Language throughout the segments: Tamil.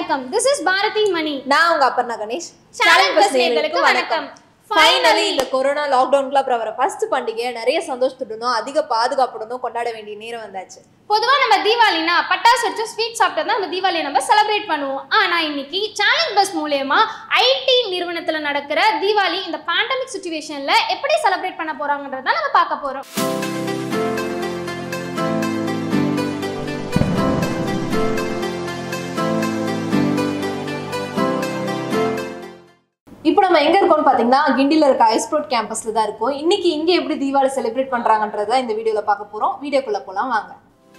வணக்கம் திஸ் இஸ் பாரதி மணி நான் உங்க Aparna Ganesh Channel Channel Plus Plus நேயர்களுக்கு வணக்கம். ஃபைனலி இந்த கொரோனா லாக்டவுன்க்குள்ள அப்புறம் வர ஃபர்ஸ்ட் பண்டிகை நிறைய சந்தோஷத்துடனும் அதிக பாதுகாப்புடனும் கொண்டாட வேண்டிய நேரம் வந்தாச்சு பொதுவா நம்ம தீபாவளினா பட்டாசு வச்சு ஸ்வீட் சாப்பிட்டு தான் நம்ம தீபாவளியை நம்ம செலிப்ரேட் பண்ணுவோம் ஆனா இன்னைக்கு சேலஞ்ச் பஸ் மூலயமா ஐடி நிறுவனத்துல நடக்கிற தீபாவளி இந்த பேண்டமிக் சுச்சுவேஷன்ல எப்படி செலிப்ரேட் பண்ண போறாங்கன்றத நம்ம பார்க்க போறோம் இப்போ நம்ம எங்க இருக்கோம்னு பாத்தீங்கன்னா கிண்டில இருக்க ஐஸ்ப்ரோட் கேம்பஸ்ல தான் இருக்கோம் இன்னைக்கு இங்க எப்படி தீபாவளி செலிப்ரேட் பண்றாங்கன்றத இந்த வீடியோல பார்க்க போறோம் வீடியோக்குள்ள போலாம் வாங்க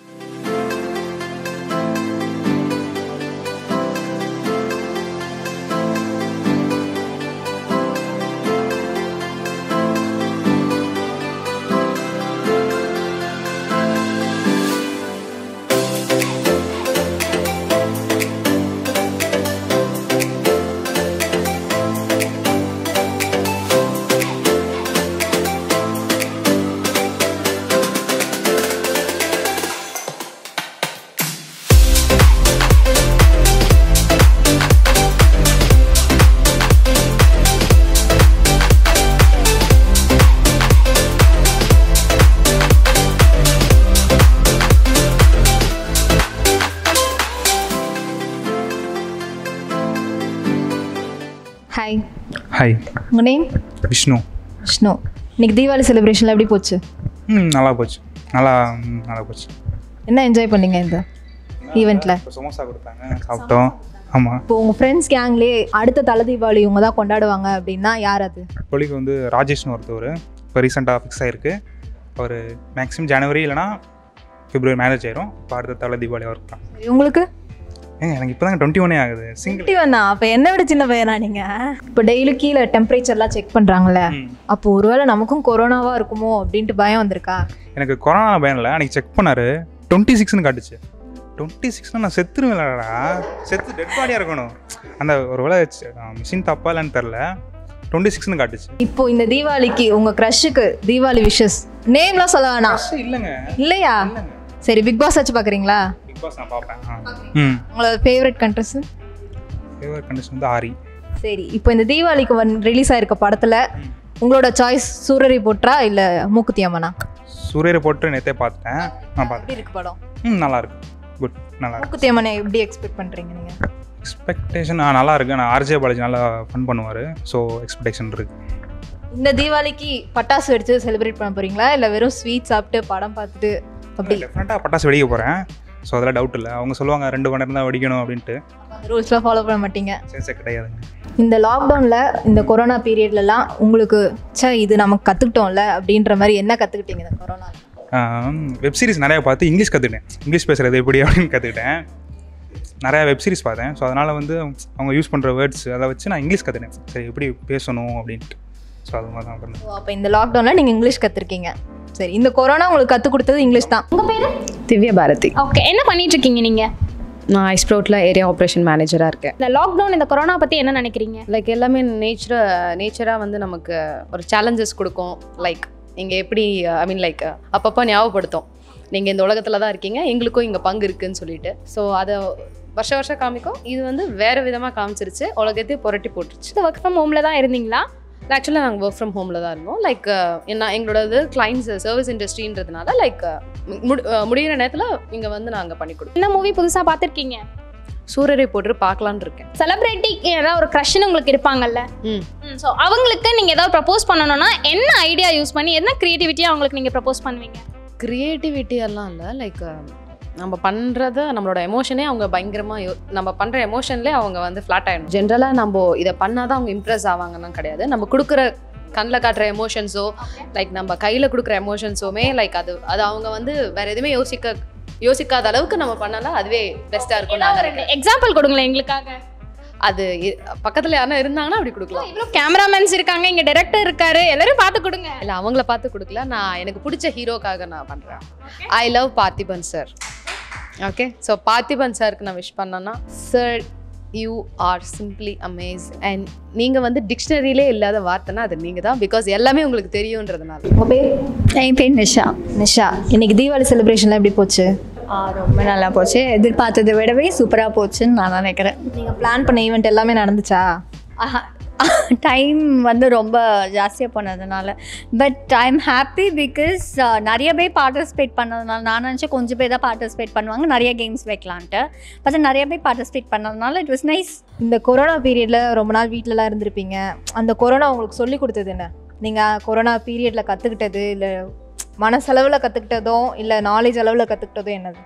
ஹாய் ஹாய் உங்கள் நேம் விஷ்ணு விஷ்ணு இன்னைக்கு தீபாவளி செலிப்ரேஷனில் எப்படி போச்சு ம் நல்லா போச்சு நல்லா ம், நல்லா போச்சு என்ன என்ஜாய் பண்ணீங்க இந்த ஈவெண்ட்டில் இப்போ சமோசா கொடுத்தாங்க சாப்பிட்டோம் ஆமாம் இப்போ உங்கள் ஃப்ரெண்ட்ஸ் கேங்லேயே அடுத்த தலை தீபாவளி இவங்க தான் கொண்டாடுவாங்க அப்படின்னா யார் அது கொலிக்கு வந்து ராஜேஷ்னு ஒருத்தவர் இப்போ ரீசெண்டாக ஃபிக்ஸ் ஆகிருக்கு அவர் மேக்ஸிமம் ஜனவரி இல்லைனா பிப்ரவரி மேரேஜ் ஆயிரும் இப்போ அடுத்த தலை தீபாவளி ஒர்க் தான் சரி, உங்களுக்கு ஏங்க எனக்கு இப்போ தாங்க டுவெண்ட்டி ஒனே ஆகுது சிங்கிள் ஃபிஃப்டி ஒன்னா அப்போ என்ன விட சின்ன பையனா நீங்கள் இப்போ டெய்லி கீழே டெம்பரேச்சர்லாம் செக் பண்ணுறாங்கல்ல அப்போ ஒருவேளை நமக்கும் கொரோனாவாக இருக்குமோ அப்படின்ட்டு பயம் வந்திருக்கா எனக்கு கொரோனா பயம் இல்லை அன்றைக்கி செக் பண்ணார் டுவெண்ட்டி சிக்ஸ்னு காட்டுச்சு டுவெண்ட்டி சிக்ஸ்னா நான் செத்துருவேன்லடா செத்து டெட் பாடியாக இருக்கணும் அந்த ஒரு வேளை மிஷின் தப்பா இல்லைன்னு தெரில டுவெண்ட்டி சிக்ஸ்னு காட்டுச்சு இப்போ இந்த தீபாவளிக்கு உங்கள் க்ரஷுக்கு தீபாவளி விஷஸ் நேம்லாம் சொல்ல வேணாம் Crush இல்லைங்க இல்லையா சரி பிக் பாஸ் வச்சு பார்க்குறீங்களா பிக் பாஸ் நான் பார்ப்பேன் ஆ. ம் உங்களோட ஃபேவரட் கண்ட்ரஸ் ஃபேவரட் கண்டிஷன் வந்து ஆரி சரி இப்போ இந்த தீபாவளிக்கு வந் ரிலீஸ் ஆயிருக்க படத்துல உங்களோட சாய்ஸ் சூரரை போற்றா இல்ல மூக்குத்தி அம்மனா சூரியரை போட்டு நேற்றே பார்த்துட்டேன் நான் பார்த்தேன் எப்படி இருக்கு படம் ம் நல்லா இருக்கு குட் நல்லா இருக்கு மூக்குத்தி அம்மனை எப்படி எக்ஸ்பெக்ட் பண்றீங்க நீங்க எக்ஸ்பெக்டேஷன் ஆ நல்லா இருக்கு நான் ஆர்ஜே பாலாஜி நல்லா ஃபன் பண்ணுவார் ஸோ எக்ஸ்பெக்டேஷன் இருக்கு இந்த தீபாவளிக்கு பட்டாசு வெடிச்சு செலிப்ரேட் பண்ண போறீங்களா இல்ல வெறும் ஸ்வீட் சாப்பிட்டு படம் பார்த்துட்டு அப்படி டெஃபினட்டாக பட்டாசு வெடிக்க போகிறேன் ஸோ அதெல்லாம் டவுட் இல்லை அவங்க சொல்லுவாங்க ரெண்டு மணி நேரம் தான் வெடிக்கணும் அப்படின்ட்டு ரூல்ஸ்லாம் ஃபாலோ பண்ண மாட்டீங்க சரி சரி கிடையாதுங்க இந்த லாக்டவுன்ல இந்த கொரோனா பீரியட்லலாம் உங்களுக்கு ச்சே இது நமக்கு கத்துக்கிட்டோம்ல அப்படின்ற மாதிரி என்ன கத்துக்கிட்டீங்க இந்த கொரோனா வெப் சீரிஸ் நிறையா பார்த்து இங்கிலீஷ் கற்றுக்கிட்டேன் இங்கிலீஷ் பேசுகிறது எப்படி அப்படின்னு கற்றுக்கிட்டேன் நிறையா வெப் சீரிஸ் பார்த்தேன் ஸோ அதனால் வந்து அவங்க யூஸ் பண்ணுற வேர்ட்ஸ் அதை வச்சு நான் இங்கிலீஷ் கற்றுட்டேன் சரி எப்படி பேசணும் அப்படின்ட்டு ஸோ அது மாதிரி தான் பண்ணேன் அப்போ இந்த லாக்டவுன்ல நீங்க இங்கிலீஷ் கத்துருக்கீங்க சரி இந்த கொரோனா உங்களுக்கு கற்றுக் கொடுத்தது இங்கிலீஷ் தான் உங்க பேரு திவ்யா பாரதி ஓகே என்ன பண்ணிட்டு இருக்கீங்க நீங்க நான் ஐஸ்ப்ரோட்டில் ஏரியா ஆப்ரேஷன் மேனேஜராக இருக்கேன் இந்த லாக்டவுன் இந்த கொரோனா பத்தி என்ன நினைக்கிறீங்க லைக் எல்லாமே நேச்சரை நேச்சராக வந்து நமக்கு ஒரு சேலஞ்சஸ் கொடுக்கும் லைக் இங்கே எப்படி ஐ மீன் லைக் அப்பப்போ ஞாபகப்படுத்தும் நீங்கள் இந்த உலகத்தில் தான் இருக்கீங்க எங்களுக்கும் இங்கே பங்கு இருக்குன்னு சொல்லிட்டு ஸோ அதை வருஷ வருஷம் காமிக்கும் இது வந்து வேறு விதமாக காமிச்சிருச்சு உலகத்தையும் புரட்டி போட்டுருச்சு ஒர்க் ஃப்ரம் ஹோம்ல தான் இருந்தீங்களா ஆக்சுவலாக நாங்கள் ஒர்க் ஃப்ரம் ஹோமில் தான் இருந்தோம் லைக் என்ன எங்களோட இது கிளைண்ட்ஸ் சர்வீஸ் இண்டஸ்ட்ரின்றதுனால லைக் முடிகிற நேரத்தில் இங்கே வந்து நாங்கள் பண்ணி கொடுப்போம் என்ன மூவி புதுசா பார்த்திருக்கீங்க சூரரை போட்டு பார்க்கலான்னு இருக்கேன் செலிபிரிட்டி ஏதாவது ஒரு க்ரஷ்னு உங்களுக்கு இருப்பாங்கல்ல ம் ஸோ அவங்களுக்கு நீங்க ஏதாவது ப்ரப்போஸ் பண்ணணும்னா என்ன ஐடியா யூஸ் பண்ணி என்ன கிரியேட்டிவிட்டியா அவங்களுக்கு நீங்க ப்ரப்போஸ் பண்ணுவீங்க க்ரியேட்டிவிட்டி எல்லாம் இல்லை லைக் நம்ம பண்ணுறத நம்மளோட எமோஷனே அவங்க பயங்கரமாக நம்ம பண்ணுற எமோஷன்லேயே அவங்க வந்து ஃப்ளாட் ஆகிடும் ஜென்ரலாக நம்ம இதை பண்ணால் தான் அவங்க இம்ப்ரெஸ் ஆவாங்கன்னா கிடையாது நம்ம கொடுக்குற கண்ணில் காட்டுற எமோஷன்ஸோ லைக் நம்ம கையில் கொடுக்குற எமோஷன்ஸோமே லைக் அது அது அவங்க வந்து வேற எதுவுமே யோசிக்க யோசிக்காத அளவுக்கு நம்ம பண்ணலாம் அதுவே பெஸ்ட்டாக இருக்கும் நான் நினைக்கிறேன் எக்ஸாம்பிள் கொடுங்களேன் எங்களுக்காக அது இ- பக்கத்தில் யாரும் இருந்தாங்கன்னா அப்படி கொடுக்கலாம் இவ்வளோ கேமராமேன்ஸ் இருக்காங்க இங்க டைரக்டர் இருக்காரு எல்லாரும் பார்த்து கொடுங்க இல்லை அவங்கள பார்த்து கொடுக்கல நான் எனக்கு பிடிச்ச ஹீரோக்காக நான் பண்ணுறேன் I love Parthiban sir okay so Parthiban சாருக்கு நான் விஷ் பண்ணேன்னா sir you are simply amaze and நீங்கள் வந்து டிக்ஷனரியிலே இல்லாத வார்த்தைனா அது நீங்கள் தான் பிகாஸ் எல்லாமே உங்களுக்கு தெரியுன்றதுனால உங்க பேர் என் பேர் நிஷா நிஷா இன்னைக்கு தீபாவளி செலிப்ரேஷன்லாம் எப்படி போச்சு ஆ, ரொம்ப நல்லா போச்சு எதிர்பார்த்ததை விடவே சூப்பராக போச்சுன்னு நான் நினைக்கிறேன் நீங்கள் பிளான் பண்ண ஈவெண்ட் எல்லாமே நடந்துச்சா டைம் வந்து ரொம்ப ஜாஸ்தியாக போனதுனால but I am happy because நிறைய பேர் பார்ட்டிசிபேட் பண்ணதுனால நான் நினச்சேன் கொஞ்சம் பேர் தான் பார்ட்டிசிபேட் பண்ணுவாங்க நிறைய கேம்ஸ் வைக்கலான்ட்டு பட் நிறைய பேர் பார்ட்டிசிபேட் பண்ணதுனால இட் வாஸ் நைஸ் இந்த கொரோனா பீரியடில் ரொம்ப நாள் வீட்டிலலாம் இருந்திருப்பீங்க அந்த கொரோனா உங்களுக்கு சொல்லி கொடுத்தது என்ன நீங்கள் கொரோனா பீரியடில் கற்றுக்கிட்டது இல்லை மனசளவில் கற்றுக்கிட்டதோ இல்லை நாலேஜ் அளவில் கற்றுக்கிட்டதோ என்னது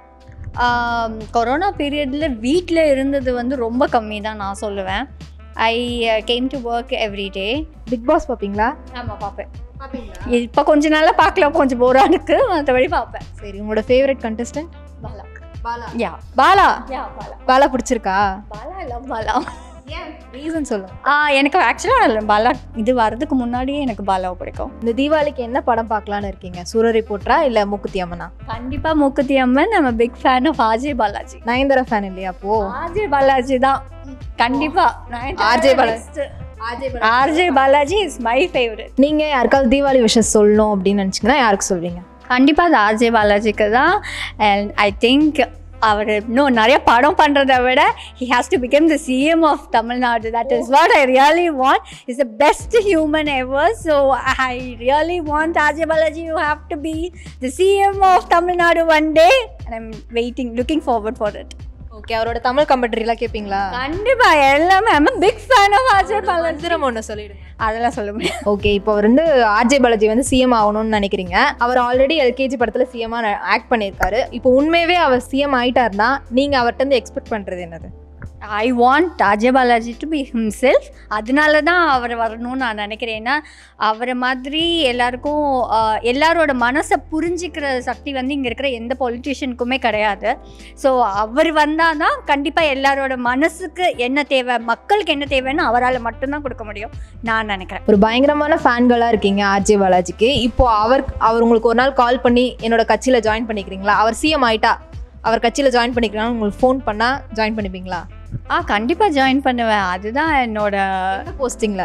கொரோனா பீரியடில் வீட்டில் இருந்தது வந்து ரொம்ப கம்மி தான் நான் சொல்லுவேன் I came to work every day Bigg Boss பார்ப்பீங்களா ஆமாம் பார்ப்பேன் இப்போ கொஞ்ச நாளாக பார்க்கல கொஞ்சம் போராக இருக்கு மற்றபடி பார்ப்பேன் சரி உங்களோட favourite contestant Bala Bala yeah Bala yeah Bala Bala பிடிச்சிருக்கா பாலா இல்லை பாலா ரீசன் சொல்லுங்க ஆ எனக்கு ஆக்சுவலாக பாலா இது வர்றதுக்கு முன்னாடியே எனக்கு பாலாவை பிடிக்கும் இந்த தீபாவளிக்கு என்ன படம் பார்க்கலான்னு இருக்கீங்க சூரரை போட்டா இல்லை மூக்குத்தி அம்மனா கண்டிப்பாக மூக்குத்தி அம்மன் நம்ம big fan of RJ Balaji Nayanthara fan இல்லையா அப்போ ஆர்ஜே பாலாஜி தான் கண்டிப்பாக RJ Balaji. RJ Balaji is my favourite நீங்க யாருக்காவது தீபாவளி விஷஸ் சொல்லணும் அப்படின்னு நினச்சிங்கன்னா யாருக்கு சொல்வீங்க கண்டிப்பாக அது ஆர்ஜே பாலாஜிக்கு தான் அண்ட் ஐ திங்க் அவர் இன்னும் நிறைய படம் பண்ணுறத விட he has to become the CM of Tamil Nadu that is what I really want is the best human ever so I really want RJ Balaji you have to be the CM of Tamil Nadu one day and I'm waiting looking forward for it okay அவரோட தமிழ் கமெண்ட்ரிலாம் கேட்பீங்களா கண்டிப்பாக எல்லாமே I'm big fan of RJ Balaji மந்திரம் ஒன்று சொல்லிடுங்க அதெல்லாம் சொல்ல முடியும் ஓகே இப்போ அவர் வந்து ஆர்ஜே பாலாஜி வந்து சிஎம் ஆகணும்னு நினைக்கிறீங்க அவர் ஆல்ரெடி எல்கேஜி படத்தில் சிஎம்மாக ஆக்ட் பண்ணியிருக்காரு இப்போ உண்மையாகவே அவர் சிஎம் ஆயிட்டாருன்னா நீங்கள் அவர்கிட்ட இருந்து எக்ஸ்பெக்ட் பண்ணுறது என்னது I want Ajay Balaji to be himself அதனால தான் அவர் வரணும்னு நான் நினைக்கிறேன் ஏன்னா அவரை மாதிரி எல்லாருக்கும் ஆஹ், எல்லாரோட மனசை புரிஞ்சிக்கிற சக்தி வந்து இங்கே இருக்கிற எந்த பொலிட்டிஷியனுக்குமே கிடையாது ஸோ அவர் வந்தால் தான் கண்டிப்பாக எல்லாரோட மனசுக்கு என்ன தேவை மக்களுக்கு என்ன தேவைன்னு அவரால் மட்டும்தான் கொடுக்க முடியும் நான் நினைக்கிறேன் ஒரு பயங்கரமான ஃபேன்களாக இருக்கீங்க ஆர்ஜே பாலாஜிக்கு இப்போ அவர் அவர் உங்களுக்கு ஒரு நாள் கால் பண்ணி என்னோட கட்சியில் ஜாயின் பண்ணிக்கிறீங்களா அவர் சிஎம் ஆயிட்டா அவர் கட்சியில் ஜாயின் பண்ணிக்கிறாங்க உங்களுக்கு ஃபோன் பண்ணால் ஜாயின் பண்ணிப்பீங்களா ஆ கண்டிப்பாக ஜாயின் பண்ணுவேன் அதுதான் என்னோட போஸ்டிங்கில்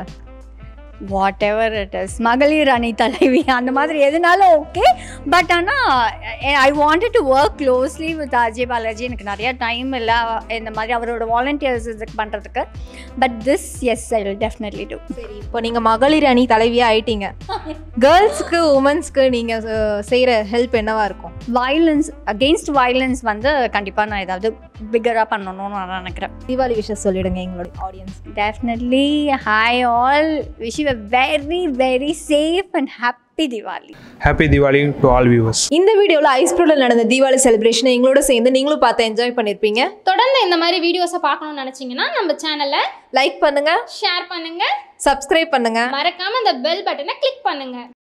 வாட் எவர் இட் இஸ் மகளிர் அணி தலைவி அந்த மாதிரி எதுனாலும் ஓகே பட் ஆனால் I wanted to work closely with Ajay Balaji எனக்கு நிறைய டைம் இல்லை இந்த மாதிரி அவரோட வாலண்டியர்ஸ் இதுக்கு பண்ணுறதுக்கு but this is I will definitely do சரி இப்போ நீங்கள் மகளிர் அணி தலைவியாக ஆயிட்டீங்க கேர்ள்ஸ்க்கு உமன்ஸ்க்கு நீங்கள் செய்கிற ஹெல்ப் என்னவா இருக்கும் வயலன்ஸ் அகெயின்ஸ்ட் வயலன்ஸ் வந்து கண்டிப்பாக நான் ஏதாவது பிக்கராக பண்ணணும்னு நான் நினைக்கிறேன் தீபாவளி விஷயம் சொல்லிடுங்க எங்களோட audience definitely hi all wish you a very very safe and happy Diwali happy Deepavali to all viewers இந்த வீடியோவில் ஐஸ்ப்ரூவில் நடந்த தீபாவளி செலிப்ரேஷனை எங்களோட சேர்ந்து நீங்களும் பார்த்து என்ஜாய் பண்ணியிருப்பீங்க தொடர்ந்து இந்த மாதிரி வீடியோஸை பார்க்கணும்னு நினச்சிங்கன்னா நம்ம சேனலை லைக் பண்ணுங்க ஷேர் பண்ணுங்க சப்ஸ்கிரைப் பண்ணுங்க மறக்காம அந்த பெல் பட்டனை கிளிக் பண்ணுங்க